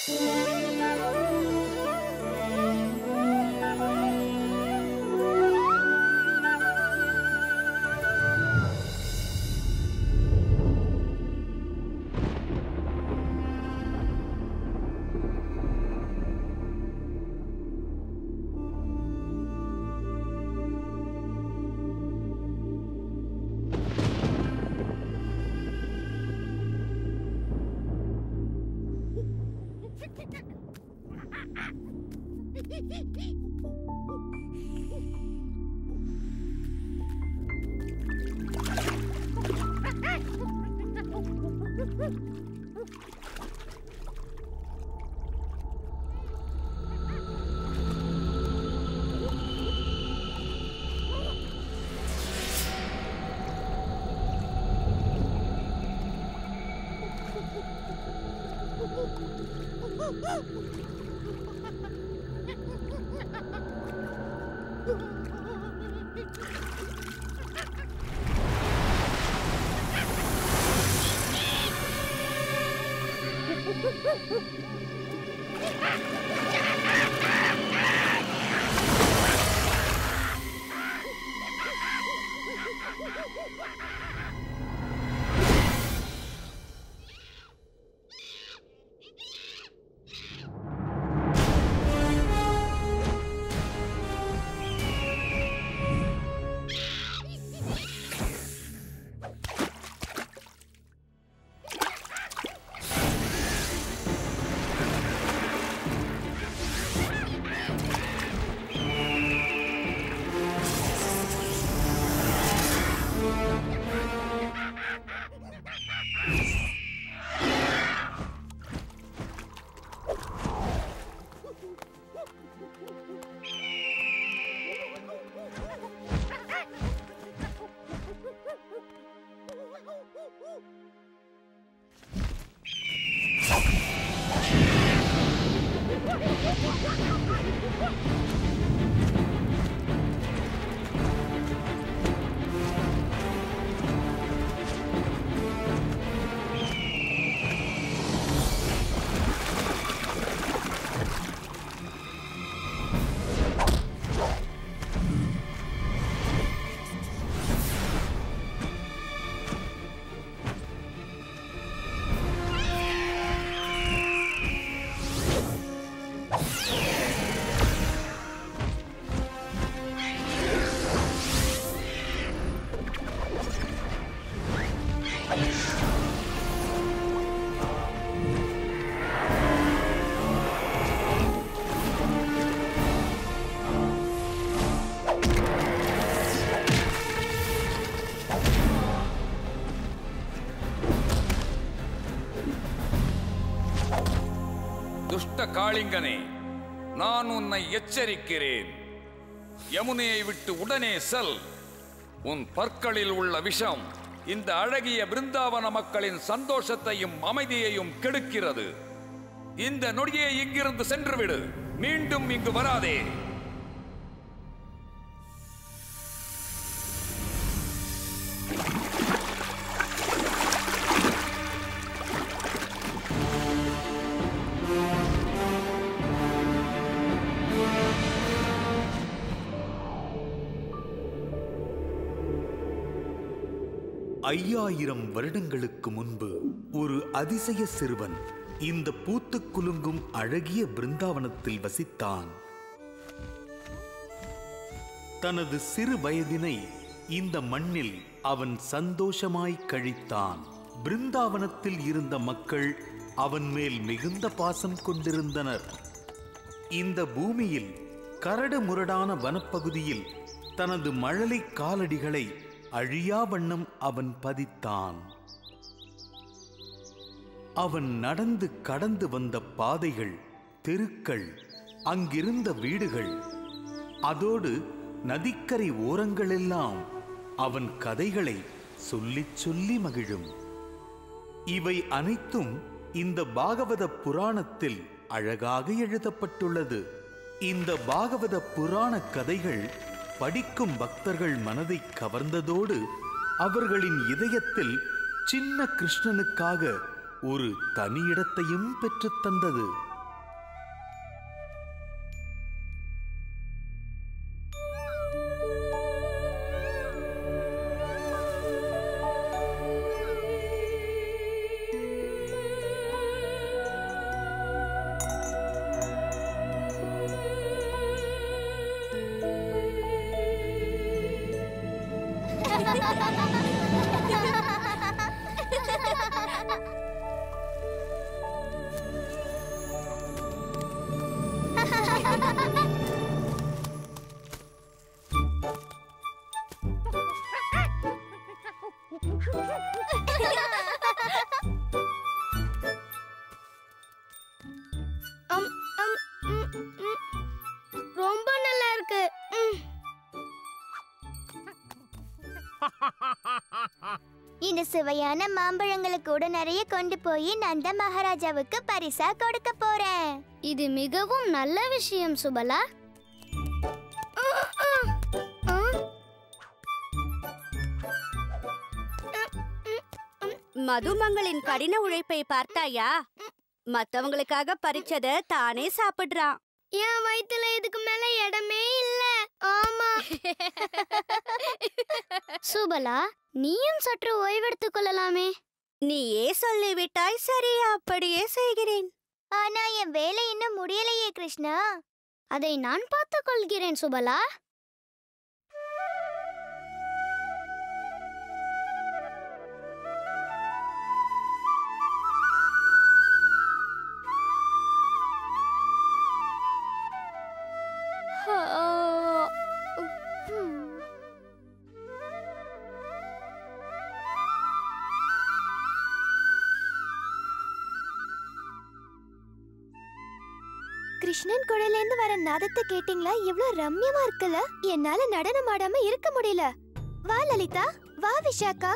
துஷ்ட காளிங்கனே நான் உன்னை எச்சரிக்கிறேன் யமுனையை விட்டு உடனே செல் உன் பற்களில் உள்ள விஷம் இந்த அழகிய பிருந்தாவன மக்களின் சந்தோஷத்தையும் அமைதியையும் கெடுக்கிறது இந்த நொடியை இங்கிருந்து சென்றுவிடு மீண்டும் இங்கு வராதே ஐயாயிரம் வருடங்களுக்கு முன்பு ஒரு அதிசய சிறுவன் இந்த பூத்துக் குலுங்கும் அழகிய பிருந்தாவனத்தில் வசித்தான் தனது சிறு வயதினை இந்த மண்ணில் அவன் சந்தோஷமாய் கழித்தான் பிருந்தாவனத்தில் இருந்த மக்கள் அவன் மேல் மிகுந்த பாசம் கொண்டிருந்தனர் இந்த பூமியில் கரடு முரடான வனப்பகுதியில் தனது மழலை காலடிகளை அழியா வண்ணம் அவன் பதித்தான் அவன் நடந்து கடந்து வந்த பாதைகள் தெருக்கள் அங்கிருந்த வீடுகள் அதோடு நதிக்கரை ஓரங்களெல்லாம் அவன் கதைகளை சொல்லிச் சொல்லி மகிழும் இவை அனைத்தும் இந்த பாகவத புராணத்தில் அழகாக எழுதப்பட்டுள்ளது இந்த பாகவத புராண கதைகள் படிக்கும் பக்தர்கள் மனதை கவர்ந்ததோடு அவர்களின் இதயத்தில் சின்ன கிருஷ்ணனுக்காக ஒரு தனி இடத்தையும் பெற்றுத் தந்தது அம், அம், ம், ம். ரொம்ப நல்லா இருக்கு ம். இந்த சுவையான மாம்பழங்களை கூட நிறைய கொண்டு போய் நந்த மகாராஜாவுக்கு பரிசா கொடுக்க போறேன் இது மிகவும் நல்ல விஷயம் சுபலா மதுமங்களின் கடின உழைப்பை பார்த்தாயா மத்தவங்களுக்காக பறிச்சத தானே சாப்பிடுறான் என் வயித்துல இதுக்கு மேல இடமே இல்ல ஆமா சுபலா நீயும் சற்று ஓய்வெடுத்துக் கொள்ளலாமே நீயே சொல்லிவிட்டாய் சரி அப்படியே செய்கிறேன் ஆனா என் வேலை இன்னும் முடியலையே கிருஷ்ணா அதை நான் பார்த்துக் கொள்கிறேன் சுபலா கிருஷ்ணன் குழையில இருந்து வர நாதத்தை கேட்டீங்களா எவ்வளவு ரம்யமா இருக்குல்ல என்னால நடனம் ஆடாம இருக்க முடியல வா லலிதா வா விஷாக்கா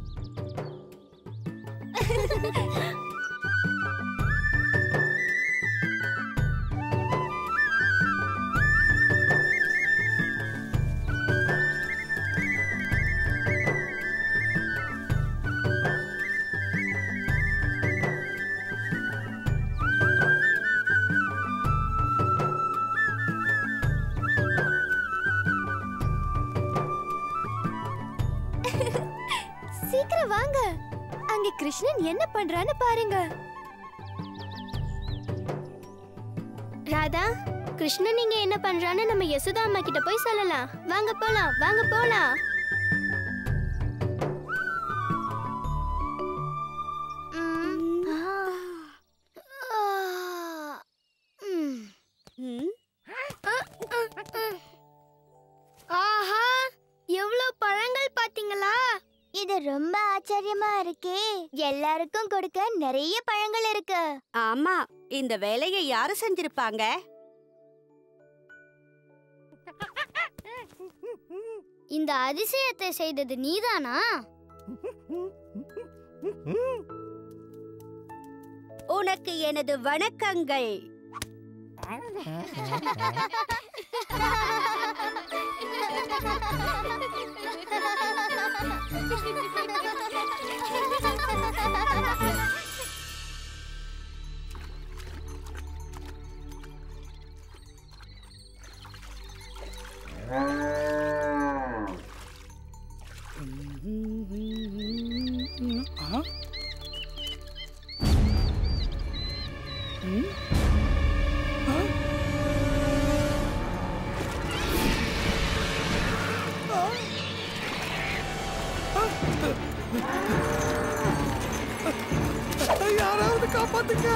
சீக்கிரம் வாங்க அங்க கிருஷ்ணன் என்ன பண்றான்னு பாருங்க ராதா கிருஷ்ணன் நீங்க என்ன பண்றான்னு நம்ம யசுதா அம்மா கிட்ட போய் சொல்லலாம் வாங்க போலாம் வாங்க போலாம் ம். ஆ. ஆ. ம். ம், ஆஹா எவ்வளவு பழங்கள் பாத்தீங்களா இது ரொம்ப ஆச்சரியமா இருக்கே எல்லாருக்கும் கொடுக்க நிறைய பழங்கள் இருக்கு ஆமா இந்த வேலையை யாரு செஞ்சிருப்பாங்க இந்த அதிசயத்தை செய்தது நீதானா உனக்கு எனது வணக்கங்கள் யாராவது காப்பாத்துங்க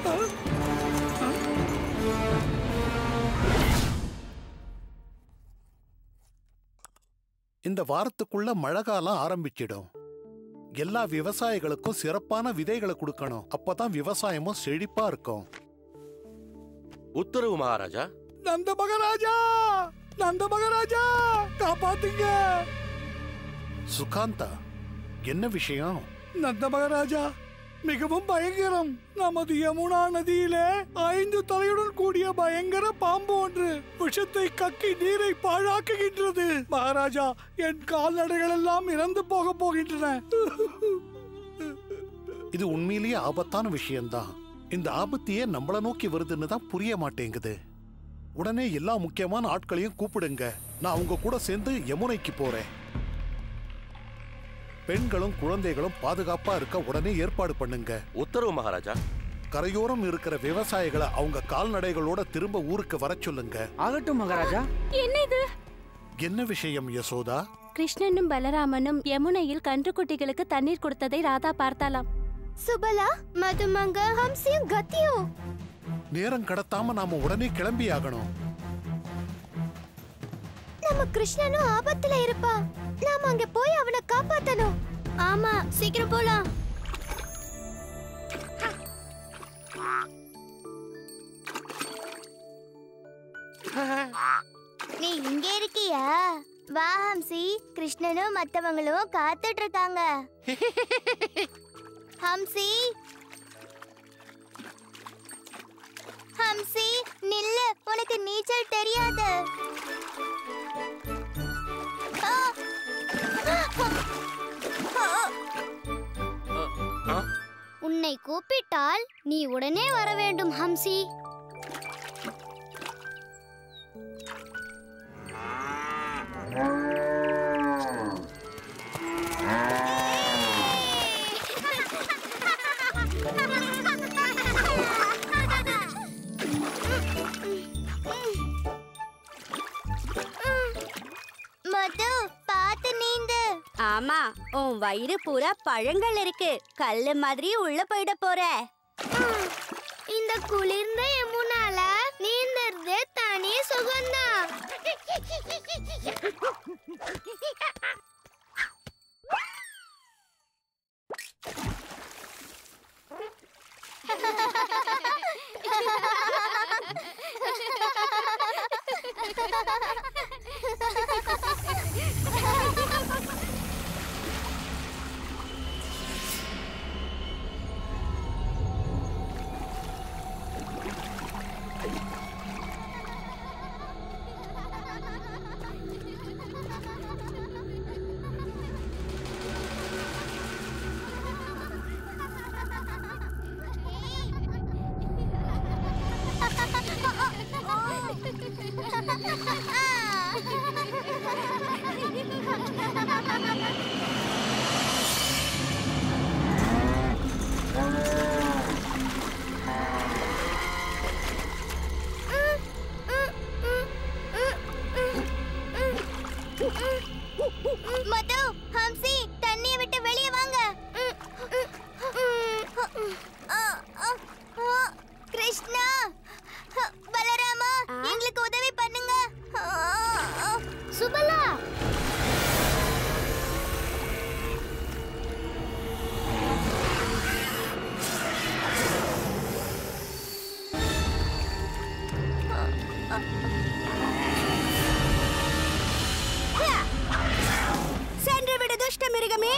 இந்த வாரத்துக்குள்ள மழை காலம் ஆரம்பிச்சிடும் எல்லா விவசாயிகளுக்கும் சிறப்பான விதைகளை கொடுக்கணும் அப்பதான் விவசாயமும் செழிப்பா இருக்கும் உத்தரவு மகாராஜா நந்த மகாராஜா நந்த மகாராஜா காப்பாத்துங்க சுகாந்தா என்ன விஷயம் நந்த மகாராஜா மிகவும் பயங்கரம் நமது யமுனா நதியிலே ஐந்து தலையுடன் கூடிய பயங்கர பாம்பு ஒன்று விஷத்தை கக்கி நீரை பாழாக்குகின்றது மகாராஜா என் கால்நடைகள் எல்லாம் இறந்து போக போகின்றன இது உண்மையிலேயே ஆபத்தான விஷயம்தான் இந்த ஆபத்தையே நம்மள நோக்கி வருதுன்னு தான் புரிய மாட்டேங்குது உடனே எல்லா முக்கியமான ஆட்களையும் கூப்பிடுங்க நான் உங்க கூட சேர்ந்து யமுனைக்கு போறேன் பெண்களும் குழந்தைகளும் பாதுகாப்பா இருக்க உடனே ஏற்பாடு பண்ணுங்க உத்தரவு மகாராஜா கரையோரம் இருக்கிற விவசாயிகளை அவங்க கால்நடைகளோட திரும்ப ஊருக்கு வர சொல்லுங்க ஆகட்டும் மகாராஜா என்ன விஷயம் யசோதா கிருஷ்ணனும் பலராமனும் யமுனையில் கன்றுக்குட்டிகளுக்கு தண்ணீர் கொடுத்ததை ராதா பார்த்தாளாம் சுபலா மதுமங்க ஹம்சியும் கத்தியும் நேரம் கடத்தாம நாம உடனே கிளம்பி ஆகணும் நம்ம கிருஷ்ணனும் ஆபத்துல இருப்பான் நாம அங்க போய் அவனை காப்பாத்தணும் ஆமா சீக்கிரம் போலாம் நீ இங்க இருக்கியா வா ஹம்சி கிருஷ்ணனும் மத்தவங்களும் காத்துட்டு இருக்காங்க ஹம்சி ஹம்சி நில்லு உனக்கு நீச்சல் தெரியாது ஆ! உன்னை கூப்பிட்டால் நீ உடனே வர வேண்டும் ஹம்சி மது பார்த்து நீந்து ஆமா உன் வயிறு பூரா பழங்கள் இருக்கு கல்லு மாதிரி உள்ள போயிட போற இந்த குளிர்ந்த யமுனால நீந்தறது தனி சுகம்தான் மது ஹம்சி தண்ணியை விட்டு வெளியே வாங்க கிருஷ்ணா பலராமா எங்களுக்கு உதவி பண்ணுங்க சுபலா சென்று விடு துஷ்ட மிருகமே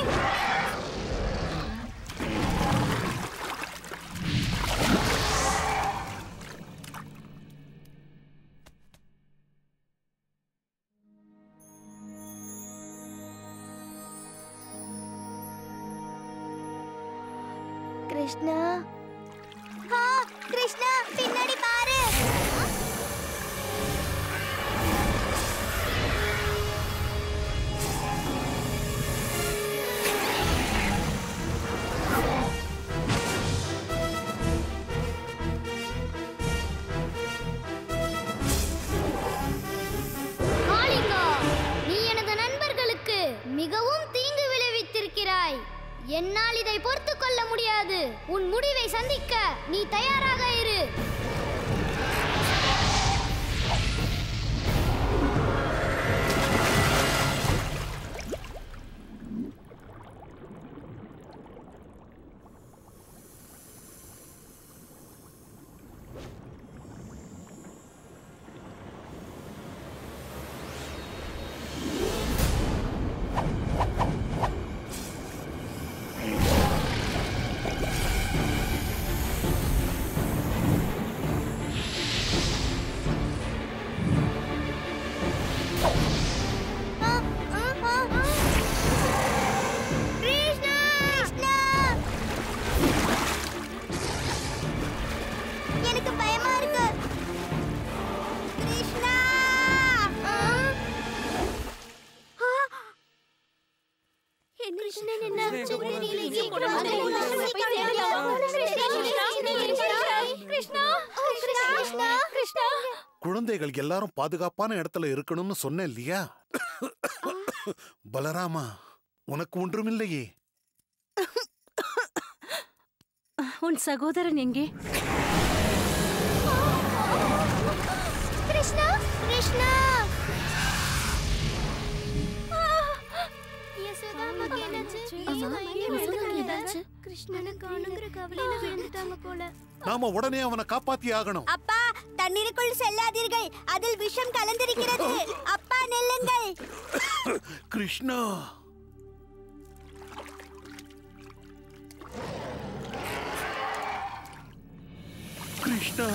கிருஷ்ணா ஆ, கிருஷ்ணா பின்னாடி பாரு காளிங்கா நீ எனது நண்பர்களுக்கு மிகவும் தீங்கு விளைவித்திருக்கிறாய் என்னால் இதை பொறுத்துக் கொள்ள முடியாது உன் முடிவை சந்திக்க நீ தயாராக இரு ஆ, ஆ, ஆ, ஆ. கிருஷ்ணா கிருஷ்ணா எனக்கு பயமா இருக்கு கிருஷ்ணா ஆ. கிருஷ்ணன் என்ன குழந்தைகள் எல்லாரும் பாதுகாப்பான இடத்துல இருக்கணும்னு சொன்னேன் இல்லையா பலராமா உனக்கு ஒன்றுமில்லையே உன் சகோதரன் எங்கே கிருஷ்ணா கிருஷ்ணா யசோதாமாக்கு என்னாச்சு? யசோதா எங்க விழுந்துட்டாங்க? கிருஷ்ணனை காணுங்கிற கவலையில விழுந்துட்டாங்க போல நாம உடனே அவனை காப்பாத்தி ஆகணும் அப்பா தண்ணீருக்குள் செல்லாதீர்கள் அதில் விஷம் கலந்திருக்கிறது அப்பா நெல்லுங்கள் கிருஷ்ணா கிருஷ்ணா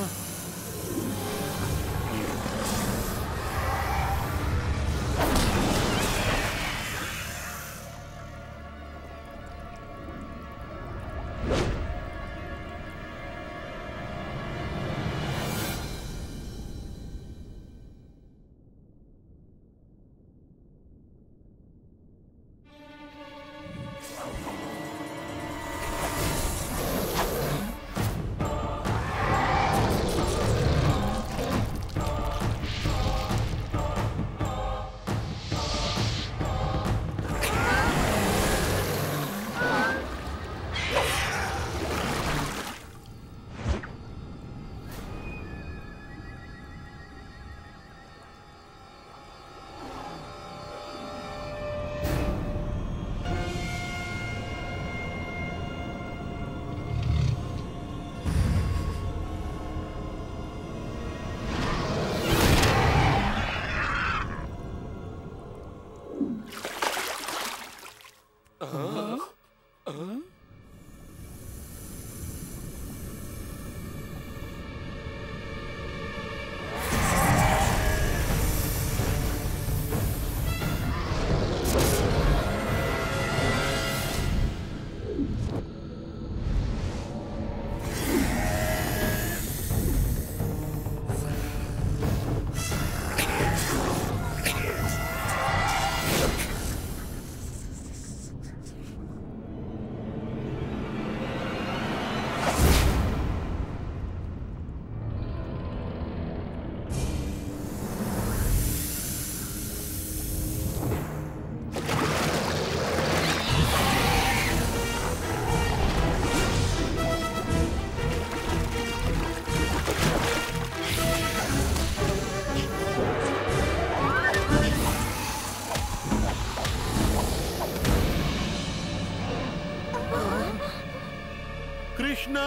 கிருஷ்ணா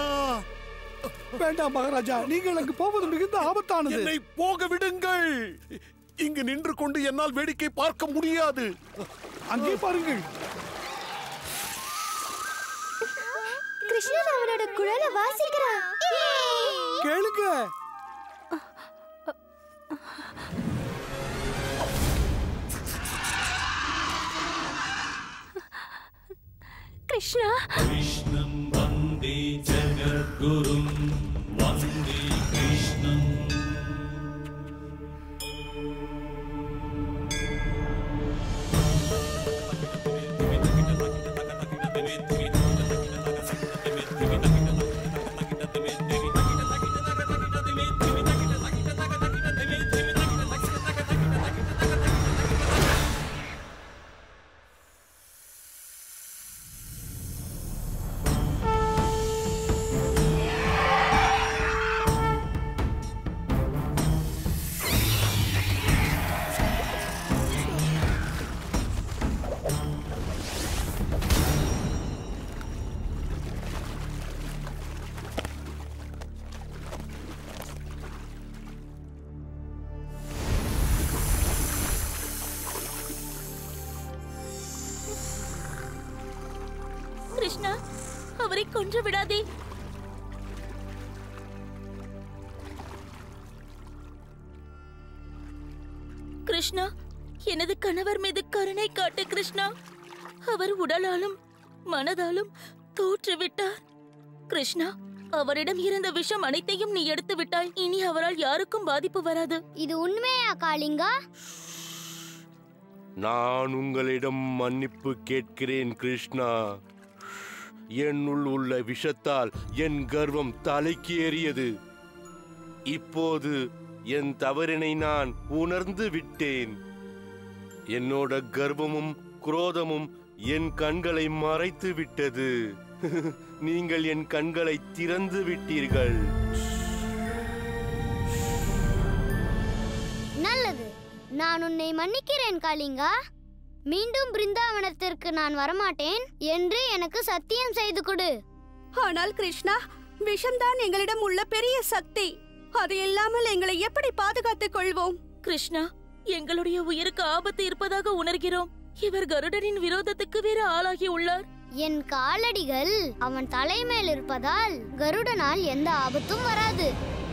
வேண்டாம் மகாராஜா நீங்கள் அங்கு போவது மிகுந்த ஆபத்தானது என்னை போக விடுங்கள் இங்கு நின்று கொண்டு என்னால் வேடிக்கை பார்க்க முடியாது அங்கே பாருங்கள் கிருஷ்ணன் அவனோட குழலை வாசிக்கிறான் கேளுங்க கிருஷ்ணா कृष्णं वन्दे जगद्गुरुं वन्दे कृष्णम् கிருஷ்ணா அவரை கொன்று விடாதே கிருஷ்ணா எனது கணவர் மீது கருணை காட்டு கிருஷ்ணா அவர் உடலாலும் மனதாலும் தோற்றுவிட்டார் கிருஷ்ணா அவரிடம் இருந்த விஷம் அனைத்தையும் நீ எடுத்து விட்டாய் இனி அவரால் யாருக்கும் பாதிப்பு வராது இது உண்மையா காளிங்கா நான் உங்களிடம் மன்னிப்பு கேட்கிறேன் கிருஷ்ணா என்னுள் உள்ள விஷத்தால் என் கர்வம் தலைக்கு ஏறியது இப்போது என் தவறினை நான் உணர்ந்து விட்டேன் என்னோட கர்வமும் குரோதமும் என் கண்களை மறைத்து விட்டது நீங்கள் என் கண்களை திறந்து விட்டீர்கள் நல்லது நான் உன்னை மன்னிக்கிறேன் காளிங்கா மீண்டும் பிருந்தாவனத்திற்கு நான் வரமாட்டேன் என்று எனக்கு சத்தியம் செய்து கொடு ஆனால் கிருஷ்ணா விஷம்தான் எங்களிடம் உள்ள பெரிய சக்தி அது இல்லாமல் எங்களை எப்படி பாதுகாத்துக் கொள்வோம் கிருஷ்ணா எங்களுடைய உயிருக்கு ஆபத்து இருப்பதாக உணர்கிறோம் இவர் கருடனின் விரோதத்துக்கு வேற ஆளாகி உள்ளார் என் காலடிகள் அவன் தலைமேல் இருப்பதால் கருடனால் எந்த ஆபத்தும் வராது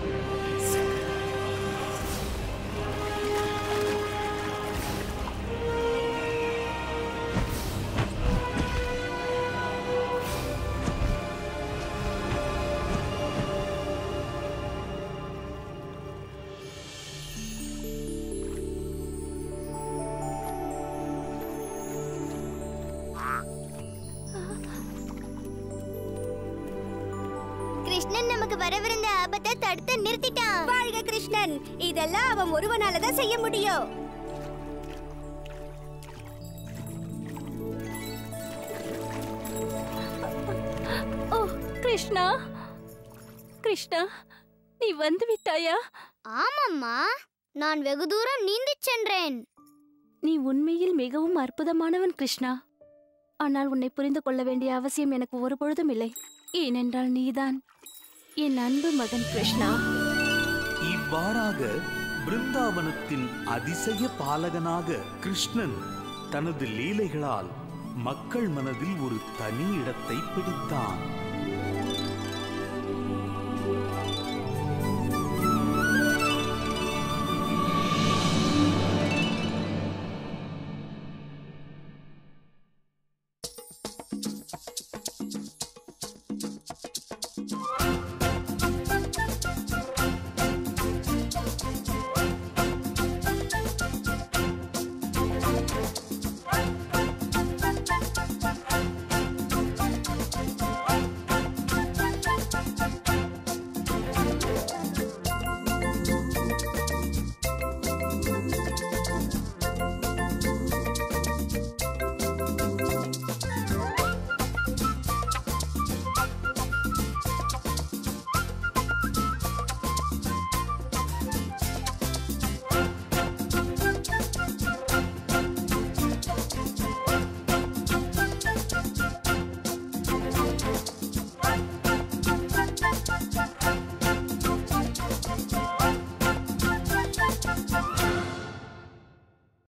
கிருஷ்ணன் நமக்கு வரவிருந்த ஆபத்தை தடுத்து நிறுத்திட்டான் வாழ்க கிருஷ்ணன் இதெல்லாம் அவன் ஒருவனால தான் செய்ய முடியும் ஓ கிருஷ்ணா கிருஷ்ணா நீ வந்து விட்டாயா ஆமம்மா நான் வெகு தூரம் நீந்திச் சென்றேன் நீ உண்மையில் மிகவும் அற்புதமானவன் கிருஷ்ணா ஆனால் உன்னை புரிந்து கொள்ள வேண்டிய அவசியம் எனக்கு ஒரு பொழுதும் இல்லை ஏனென்றால் நீதான் என் அன்பு மகன் கிருஷ்ணா இவ்வாறாக பிருந்தாவனத்தின் அதிசய பாலகனாக கிருஷ்ணன் தனது லீலைகளால் மக்கள் மனதில் ஒரு தனி இடத்தை பிடித்தான்